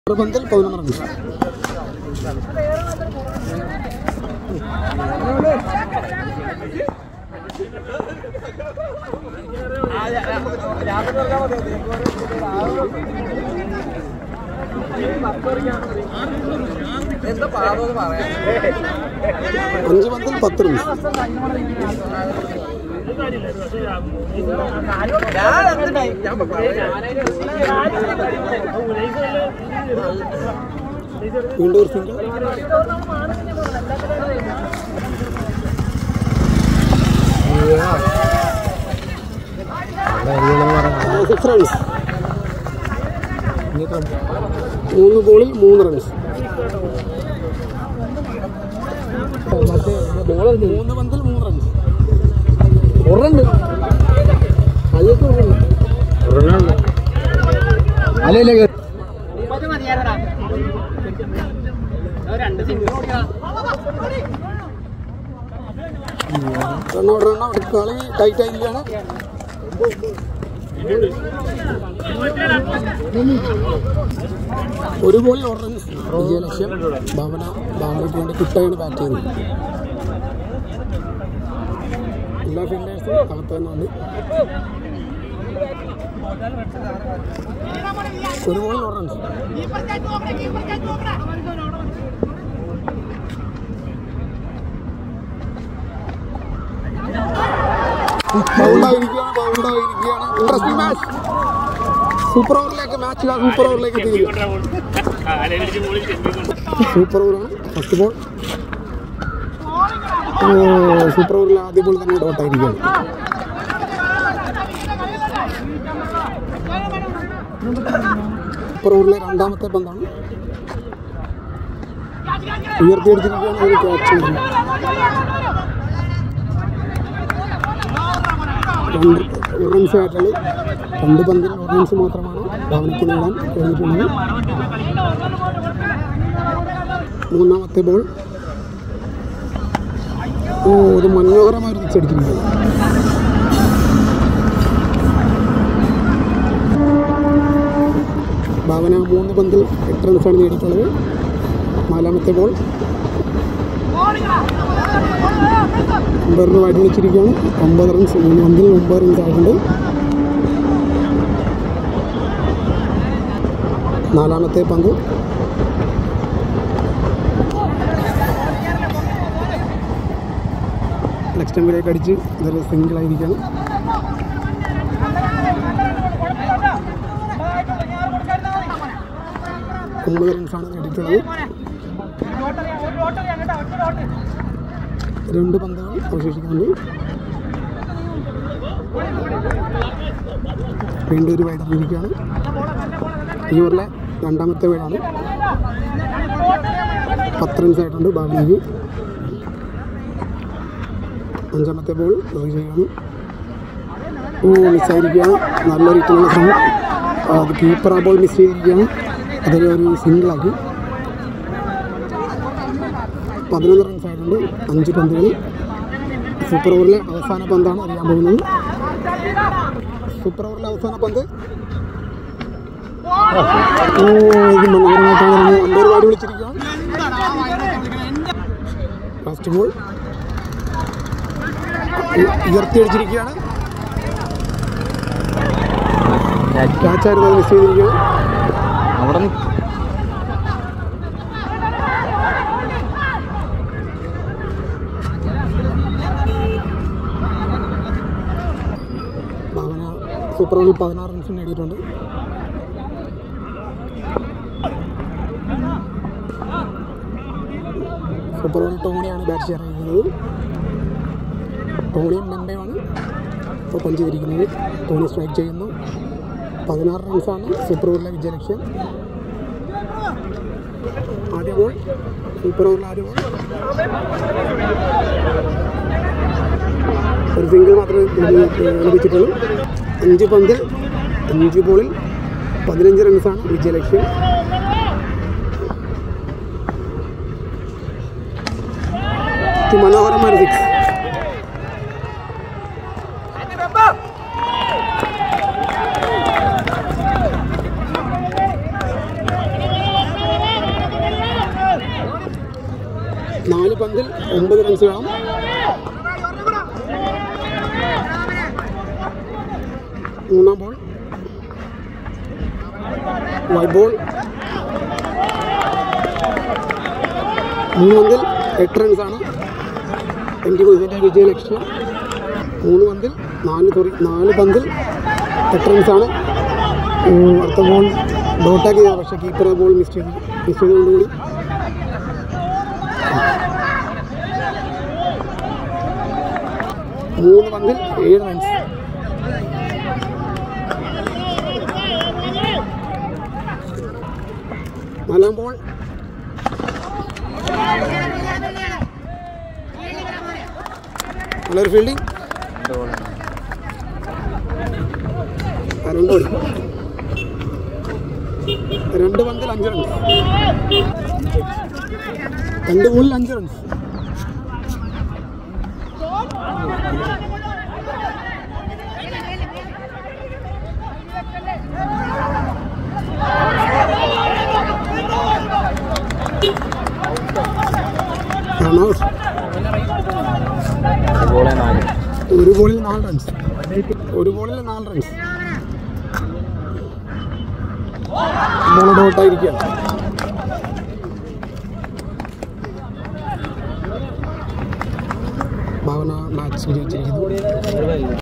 ഒരു പന്തിൽ പതിനൊന്ന് റൺസ് അഞ്ച് പന്തിൽ പത്ത് റൺസ് വീണ്ടും ഒരു സിംഗിൾ സിക്സ് റൺസ് മൂന്ന് ബോളിൽ മൂന്ന് റൺസ് മൂന്ന് പന്തിൽ മൂന്ന് റൺസ് ഒരെണ്ണം അതൊക്കെ ഒരെണ്ണം അല്ലേ റണ്ണൗട്ട് റണ്ണൗട്ട് കളി ടൈറ്റ് ആയിരിക്കുകയാണ് ഒരു ബോളിൽ ഒരു റൺസ് വിജയലക്ഷ്യം ഭാവന ഭാവനയ്ക്ക് വേണ്ടി കുട്ടയാണ് ബാറ്റ് ചെയ്യുന്നത് എല്ലാ ഫീൽഡേഴ്സും അകത്ത് തന്നെ ഉണ്ട് ഒരു ബോളിൽ ഒരു റൺസ് ബൗണ്ടായിരിക്കുകയാണ് ബൗണ്ടായിരിക്കുകയാണ് ഇൻട്രസ്റ്റിംഗ് മാച്ച് സൂപ്പർ ഓവറിലേക്ക് മാച്ച് സൂപ്പർ ഓവറിലേക്ക് എത്തിയിരിക്കും സൂപ്പർ ഓവറാണ് ഫസ്റ്റ് ബോൾ സൂപ്പർ ഓവറിൽ ആദ്യ ബോൾ തന്നെ ഡോട്ടായിരിക്കുകയാണ് സൂപ്പർ ഓവറിലെ രണ്ടാമത്തെ പന്താണ് ഉയർത്തിയെടുത്തിരിക്കുകയാണ് ഒരു ക്യാച്ച് രണ്ട് ഒരു റൺസ് ആയിട്ടുള്ളൂ രണ്ട് പന്തിൽ ഒരു റൺസ് മാത്രമാണ് ഭാവനയ്ക്ക് നേടാൻ കഴിഞ്ഞിട്ടുള്ളത് മൂന്നാമത്തെ ബോൾ ഓ ഇത് മനോഹരമായി തിരിച്ചടിച്ചിരിക്കുന്നു ഭാവന മൂന്ന് പന്തിൽ എട്ട് റൺസാണ് നേടിയിട്ടുള്ളത് നാലാമത്തെ ബോൾ ഒമ്പതിന് വഴി വെച്ചിരിക്കുകയാണ് ഒമ്പത് റൺസ് മൂന്ന് പന്തിൽ ഒമ്പത് റൺസ് ആയിട്ടുണ്ട് നാലാമത്തെ പന്ത് നെക്സ്റ്റ് ടൈമിലേക്ക് അടിച്ച് ഇതൊരു സിംഗിൾ ആയിരിക്കുകയാണ് ഒമ്പത് റൺസാണ് നേടിയിട്ടുള്ളത് രണ്ട് പന്തുകൾ അവശേഷിക്കുന്നുണ്ട് വീണ്ടും ഒരു വൈഡ് ഇരിക്കുകയാണ് ഈ ഓവറിലെ രണ്ടാമത്തെ വൈഡാണ് പത്ത് റൺസ് ആയിട്ടുണ്ട് ഭാവനയ്ക്ക് അഞ്ചാമത്തെ ബോൾ ഡ്രൈവ് ചെയ്യാണ് ഓ മിസ്സായിരിക്കുകയാണ് നല്ലൊരു ഇട്ടുള്ള ശ്രമം അത് കീപ്പർ ആ ബോൾ മിസ് ചെയ്തിരിക്കുകയാണ് അതൊരു ഒരു സിംഗിളാക്കി പതിനൊന്ന് റൺസ് ആയിട്ടുണ്ട് അഞ്ച് പന്തുകൾ സൂപ്പർ ഓവറിലെ അവസാന പന്താണ് അറിയാൻ പോകുന്നത് സൂപ്പർ ഓവറിലെ അവസാന പന്ത് ഓ ഇത് മനോഹരമായിട്ടാണ് അമ്പത് വാടി വിളിച്ചിരിക്കുകയാണ് ലാസ്റ്റ് ബോൾ ഉയർത്തി അടിച്ചിരിക്കുകയാണ് ക്യാച്ചായിരുന്നു അത് മിസ് ചെയ്തിരിക്കുകയാണ് അവിടെ ഭാവന സൂപ്പർ ഓവറിൽ പതിനാറ് റൺസ് നേടിയിട്ടുണ്ട് സൂപ്പർ ഓവറിൽ ടോണിയാണ് ബാറ്റ് ചെയ്യാനിരിക്കുന്നത് ടോണിയും മെമ്പയുമാണ് ഇപ്പോൾ പഞ്ച് ചെയ്തിരിക്കുന്നത് ടോണി സ്ട്രൈക്ക് ചെയ്യുന്നു പതിനാറ് റൺസാണ് സൂപ്പർ ഓവറിലെ വിജയലക്ഷ്യം ആദ്യ ബോൾ സൂപ്പർ ഓവറിൽ ആദ്യ ബോൾ ഒരു സിംഗിൾ മാത്രമേ ലഭിച്ചിട്ടുള്ളൂ അഞ്ച് പന്തിൽ അഞ്ച് ബോളിൽ പതിനഞ്ച് റൺസാണ് വിജയലക്ഷ്യം മനോഹരമായ സിക്സ് നാല് പന്തിൽ ഒമ്പത് റൺസ് വേണം മൂന്നാം ബോൾ വൈറ്റ് ബോൾ മൂന്ന് പന്തിൽ എട്ട് റൺസാണ് ട്വൻറ്റി പെർസെൻറ്റ് വിജയലക്ഷ്യം മൂന്ന് പന്തിൽ നാല് തൊറി നാല് പന്തിൽ എട്ട് റൺസാണ് ഉം, അടുത്ത ബോൾ ഡോട്ടാക്ക് ചെയ്ത പക്ഷേ കീപ്പർ ബോൾ മിസ് ചെയ്തു മിസ് ചെയ്തുകൊണ്ടുകൂടി മൂന്ന് പന്തിൽ ഏഴ് റൺസ് നാലാം ബോൾ നല്ലൊരു ഫീൽഡിംഗ് രണ്ട് ഓടി രണ്ട് പന്തിൽ അഞ്ച് റൺസ് രണ്ട് ബോളിൽ അഞ്ച് റൺസ് റൺഔട്ട് ബോളെ നാല് ഒരു ബോളിൽ നാല് റൺസ് ഒരു ബോളിൽ നാല് റൺസ് ബോൾ ഡോട്ടായിരിക്കുകയാണ് ഭാവന മാച്ച് വിജയിച്ചിരിക്കുന്നു